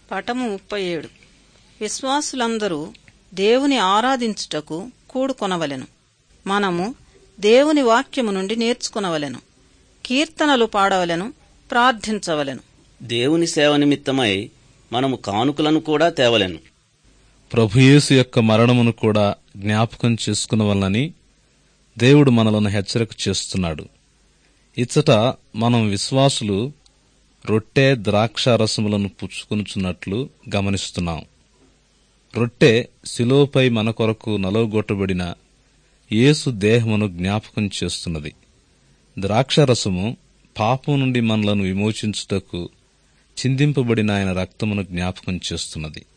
పటము ముప్పై ఏడు విశ్వాసులందరూ దేవుని ఆరాధించుటకు కూడుకొనవలెను మనము దేవుని వాక్యము నుండి నేర్చుకునవలెను కీర్తనలు పాడవలెను ప్రార్థించవలెను దేవుని సేవ నిమిత్తమై మనము కానుకలను కూడా తేవలెను ప్రభుయేసు యొక్క మరణమును కూడా జ్ఞాపకం చేసుకునవలనని దేవుడు మనలను హెచ్చరిక చేస్తున్నాడు ఇచ్చట మనం విశ్వాసులు రొట్టె ద్రాక్షారసములను పుచ్చుకొనుచున్నట్లు గమనిస్తున్నాం రొట్టె శిలోపై మన కొరకు నలవగొట్టబడిన యేసు దేహమును జ్ఞాపకం చేస్తున్నది ద్రాక్షారసము పాపం నుండి మనలను విమోచించుటకు చిందింపబడిన ఆయన రక్తమును జ్ఞాపకం చేస్తున్నది